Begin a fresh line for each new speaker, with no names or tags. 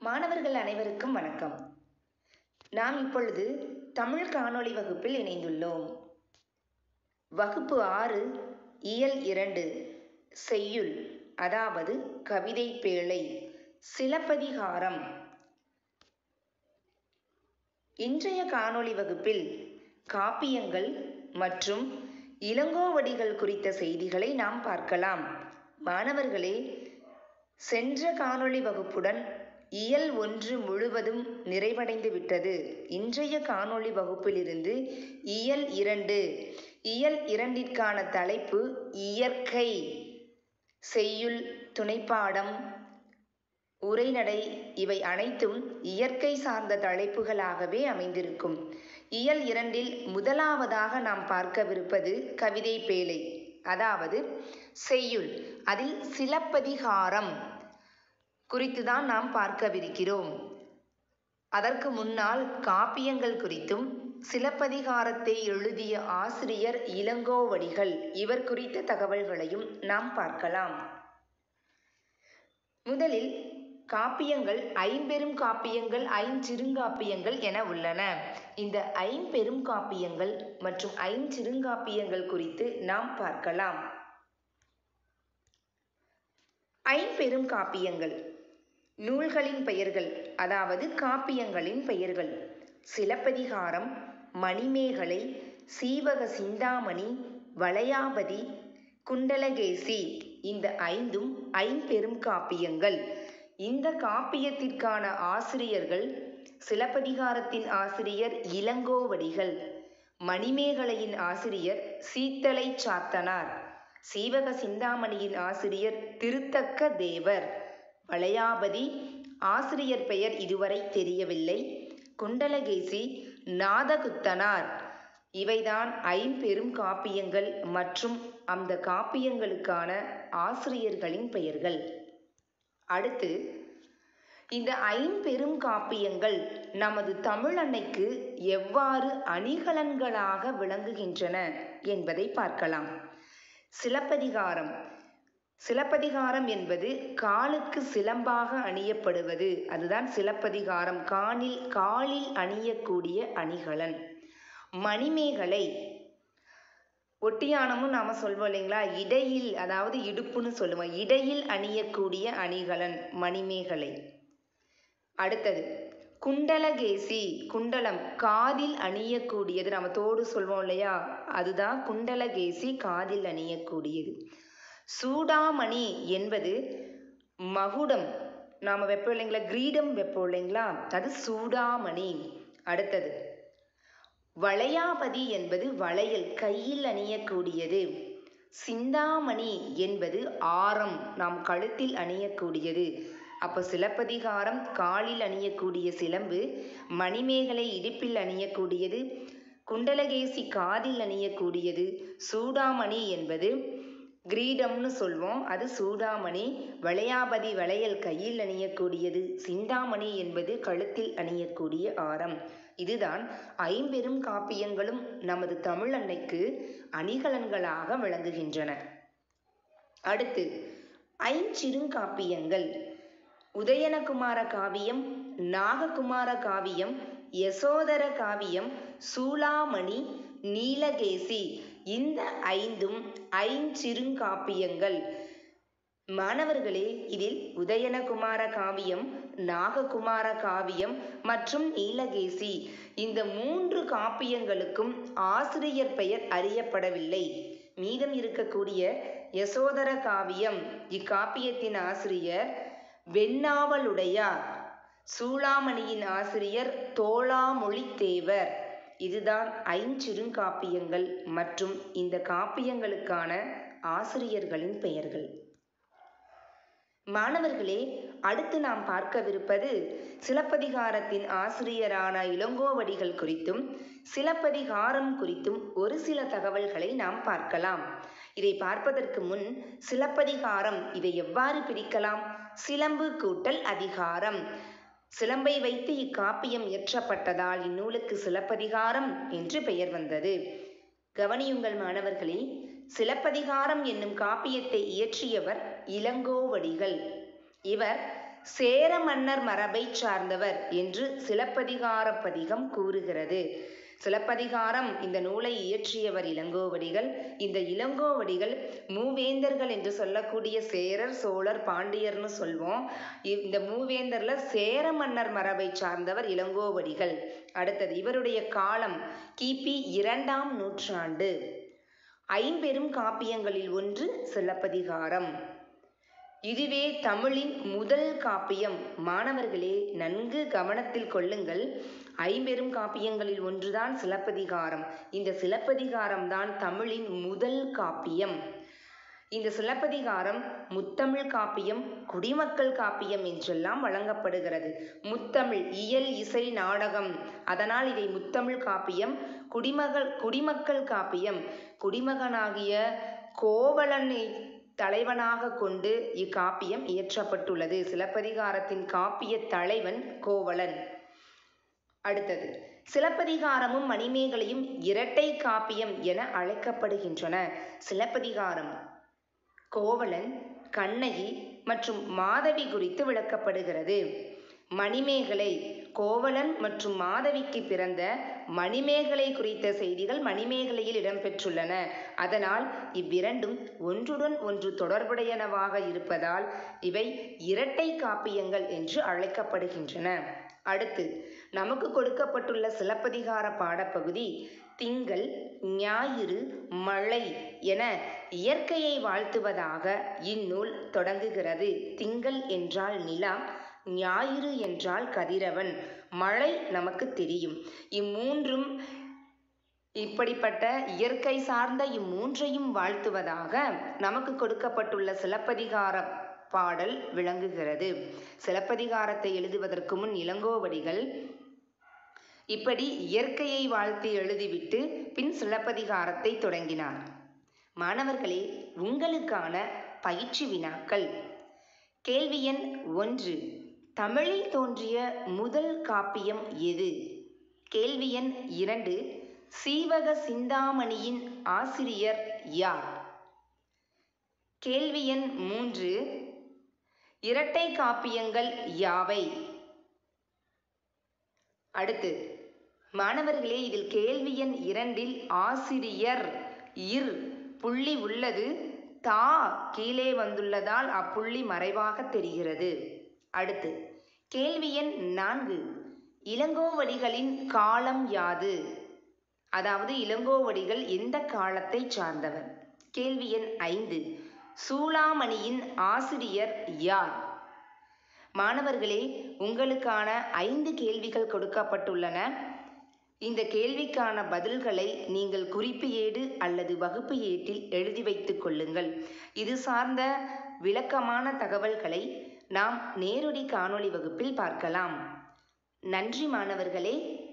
மாணவர்கள் அனைவருக்கும் வணக்கம் நாம் இப்பொழுது தமிழ் காணொளி வகுப்பில் இணைந்துள்ளோம் வகுப்பு ஆறு இயல் இரண்டு செய்யுள் அதாவது கவிதை பேழை சிலப்பதிகாரம் இன்றைய காணொளி வகுப்பில் காப்பியங்கள் மற்றும் இளங்கோவடிகள் குறித்த செய்திகளை நாம் பார்க்கலாம் மாணவர்களே சென்ற காணொளி வகுப்புடன் இயல் ஒன்று முழுவதும் நிறைவடைந்து விட்டது இன்றைய காணொளி வகுப்பிலிருந்து இயல் இரண்டு இயல் இரண்டிற்கான தலைப்பு இயற்கை செய்யுள் துணைப்பாடம் உரைநடை இவை அனைத்தும் இயற்கை சார்ந்த தலைப்புகளாகவே அமைந்திருக்கும் இயல் இரண்டில் முதலாவதாக நாம் பார்க்கவிருப்பது கவிதை பேழை அதாவது செய்யுள் அதில் சிலப்பதிகாரம் குறித்து தான் நாம் பார்க்கவிருக்கிறோம் அதற்கு முன்னால் காப்பியங்கள் குறித்தும் சிலப்பதிகாரத்தை எழுதிய ஆசிரியர் இளங்கோவடிகள் இவர் குறித்த தகவல்களையும் நாம் பார்க்கலாம் முதலில் காப்பியங்கள் ஐம்பெரும் காப்பியங்கள் ஐஞ்சிறுங்காப்பியங்கள் என உள்ளன இந்த ஐம்பெரும் காப்பியங்கள் மற்றும் ஐஞ்சிறுங்காப்பியங்கள் குறித்து நாம் பார்க்கலாம் ஐம்பெரும் காப்பியங்கள் நூல்களின் பெயர்கள் அதாவது காப்பியங்களின் பெயர்கள் சிலப்பதிகாரம் மணிமேகலை சீவக சிந்தாமணி வளையாபதி குண்டலகேசி இந்த ஐந்தும் ஐம்பெரும் காப்பியங்கள் இந்த காப்பியத்திற்கான ஆசிரியர்கள் சிலப்பதிகாரத்தின் ஆசிரியர் இளங்கோவடிகள் மணிமேகலையின் ஆசிரியர் சீத்தலை சாத்தனார் சீவக சிந்தாமணியின் ஆசிரியர் திருத்தக்க தேவர் வளையாபதி ஆசிரியர் பெயர் இதுவரை தெரியவில்லை குண்டலகேசி நாதகுத்தனார் இவைதான் ஐம்பெரும் காப்பியங்கள் மற்றும் அந்த காப்பியங்களுக்கான ஆசிரியர்களின் பெயர்கள் அடுத்து இந்த ஐம்பெரும் காப்பியங்கள் நமது தமிழ் அன்னைக்கு எவ்வாறு அணிகலன்களாக விளங்குகின்றன என்பதை பார்க்கலாம் சிலப்பதிகாரம் சிலப்பதிகாரம் என்பது காலுக்கு சிலம்பாக அணியப்படுவது அதுதான் சிலப்பதிகாரம் காணில் காலில் அணியக்கூடிய அணிகலன் மணிமேகலை ஒட்டியானமும் நாம சொல்வோம் இல்லைங்களா இடையில் அதாவது இடுப்புன்னு சொல்லுவோம் இடையில் அணியக்கூடிய அணிகலன் மணிமேகலை அடுத்தது குண்டலகேசி குண்டலம் காதில் அணியக்கூடியது நம்ம தோடு சொல்வோம் இல்லையா அதுதான் குண்டலகேசி காதில் அணியக்கூடியது சூடாமணி என்பது மகுடம் நாம் வைப்போம் இல்லைங்களா கிரீடம் வைப்போம் இல்லைங்களா அது சூடாமணி அடுத்தது வளையாபதி என்பது வளையல் கையில் அணியக்கூடியது சிந்தாமணி என்பது ஆரம் நாம் கழுத்தில் அணியக்கூடியது அப்போ சிலப்பதிகாரம் காலில் அணியக்கூடிய சிலம்பு மணிமேகலை இடுப்பில் அணியக்கூடியது குண்டலகேசி காதில் அணியக்கூடியது சூடாமணி என்பது கிரீடம்னு சொல்வோம் அது சூடாமணி வளையாபதி வளையல் கையில் அணியக்கூடியது சிந்தாமணி என்பது கழுத்தில் அணியக்கூடிய ஆரம் இதுதான் ஐம்பெரும் காப்பியங்களும் நமது தமிழ் அன்னைக்கு அணிகலன்களாக விளங்குகின்றன அடுத்து ஐஞ்சிறுங்காப்பியங்கள் உதயனகுமார காவியம் நாககுமார காவியம் யசோதர காவியம் சூளாமணி நீலகேசி இந்த ஐந்தும் ஐஞ்சிறுங்காப்பியங்கள் மாணவர்களே இதில் உதயனகுமார காவியம் நாககுமார காவியம் மற்றும் நீலகேசி இந்த மூன்று காப்பியங்களுக்கும் ஆசிரியர் பெயர் அறியப்படவில்லை மீதம் இருக்கக்கூடிய யசோதர காவியம் இக்காப்பியத்தின் ஆசிரியர் வெண்ணாவலுடையார் சூளாமணியின் ஆசிரியர் தோளாமொழி தேவர் இதுதான் ஐஞ்சிறுங்காப்பியங்கள் மற்றும் இந்த காப்பியங்களுக்கான ஆசிரியர்களின் பெயர்கள் மாணவர்களே அடுத்து நாம் பார்க்கவிருப்பது சிலப்பதிகாரத்தின் ஆசிரியரான இளங்கோவடிகள் குறித்தும் சிலப்பதிகாரம் குறித்தும் ஒரு சில தகவல்களை நாம் பார்க்கலாம் இதை பார்ப்பதற்கு முன் சிலப்பதிகாரம் இதை எவ்வாறு பிரிக்கலாம் சிலம்பு கூட்டல் அதிகாரம் சிலம்பை வைத்து இக்காப்பியம் இயற்றப்பட்டதால் இந்நூலுக்கு சிலப்பதிகாரம் என்று பெயர் வந்தது கவனியுங்கள் மாணவர்களே சிலப்பதிகாரம் என்னும் காப்பியத்தை இயற்றியவர் இளங்கோவடிகள் இவர் சேர மன்னர் மரபைச் சார்ந்தவர் என்று சிலப்பதிகார பதிகம் கூறுகிறது சிலப்பதிகாரம் இந்த நூலை இயற்றியவர் இளங்கோவடிகள் இந்த இளங்கோவடிகள் மூவேந்தர்கள் என்று சொல்லக்கூடிய சேரர் சோழர் பாண்டியர்னு சொல்வோம் இந்த மூவேந்தர்ல சேர மன்னர் மரபை சார்ந்தவர் இளங்கோவடிகள் அடுத்தது இவருடைய காலம் கிபி இரண்டாம் நூற்றாண்டு ஐம்பெரும் காப்பியங்களில் ஒன்று சிலப்பதிகாரம் இதுவே தமிழின் முதல் காப்பியம் மாணவர்களே நன்கு கவனத்தில் கொள்ளுங்கள் ஐம்பெரும் காப்பியங்களில் ஒன்றுதான் சிலப்பதிகாரம் இந்த சிலப்பதிகாரம் தான் தமிழின் முதல் காப்பியம் இந்த சிலப்பதிகாரம் முத்தமிழ் காப்பியம் குடிமக்கள் காப்பியம் என்றெல்லாம் வழங்கப்படுகிறது முத்தமிழ் இயல் இசை நாடகம் அதனால் இதை முத்தமிழ் காப்பியம் குடிமகள் குடிமக்கள் காப்பியம் குடிமகனாகிய கோவலனை தலைவனாக கொண்டு இக்காப்பியம் இயற்றப்பட்டுள்ளது சிலப்பதிகாரத்தின் காப்பிய தலைவன் கோவலன் அடுத்தது சிலப்பதிகாரமும் மணிமேகலையும் இரட்டை காப்பியம் என அழைக்கப்படுகின்றன சிலப்பதிகாரம் கோவலன் கண்ணகி மற்றும் மாதவி குறித்து விளக்கப்படுகிறது மணிமேகலை கோவலன் மற்றும் மாதவிக்கு பிறந்த மணிமேகலை குறித்த செய்திகள் மணிமேகலையில் இடம்பெற்றுள்ளன அதனால் இவ்விரண்டும் ஒன்றுடன் ஒன்று தொடர்புடையனவாக இருப்பதால் இவை இரட்டை காப்பியங்கள் என்று அழைக்கப்படுகின்றன அடுத்து நமக்கு கொடுக்கப்பட்டுள்ள சிலப்பதிகார பாடப்பகுதி திங்கள் ஞாயிறு மழை என இயற்கையை வாழ்த்துவதாக இந்நூல் தொடங்குகிறது திங்கள் என்றால் நிலா ஞாயிறு என்றால் கதிரவன் மழை நமக்கு தெரியும் இம்மூன்றும் இப்படிப்பட்ட இயற்கை சார்ந்த இம்மூன்றையும் வாழ்த்துவதாக நமக்கு கொடுக்கப்பட்டுள்ள சிலப்பதிகார பாடல் விளங்குகிறது சிலப்பதிகாரத்தை எழுதுவதற்கு முன் இளங்கோவடிகள் இப்படி இயற்கையை வாழ்த்தி எழுதிவிட்டு பின் சிலப்பதிகாரத்தை தொடங்கினார் மாணவர்களே உங்களுக்கான பயிற்சி வினாக்கள் கேள்வி எண் ஒன்று தமிழில் தோன்றிய முதல் காப்பியம் எது கேள்வி எண் இரண்டு சீவக சிந்தாமணியின் ஆசிரியர் யார் கேள்வி எண் மூன்று இரட்டை காப்பியங்கள் யாவை அடுத்து மாணவர்களே இதில் கேள்வி எண் இரண்டில் ஆசிரியர் இர் புள்ளி உள்ளது தா கீழே வந்துள்ளதால் அப்புள்ளி மறைவாக தெரிகிறது அடுத்து கேள்வி எண் நான்கு இளங்கோவடிகளின் காலம் யாது அதாவது இளங்கோவடிகள் எந்த காலத்தை சார்ந்தவர் கேள்வி எண் ஐந்து சூளாமணியின் ஆசிரியர் யார் மாணவர்களே உங்களுக்கான ஐந்து கேள்விகள் கொடுக்கப்பட்டுள்ளன இந்த கேள்விக்கான பதில்களை நீங்கள் குறிப்பு ஏடு அல்லது வகுப்பு ஏட்டில் எழுதி வைத்துக் கொள்ளுங்கள் இது சார்ந்த விளக்கமான தகவல்களை நாம் நேரடி காணொளி வகுப்பில் பார்க்கலாம் நன்றி மாணவர்களே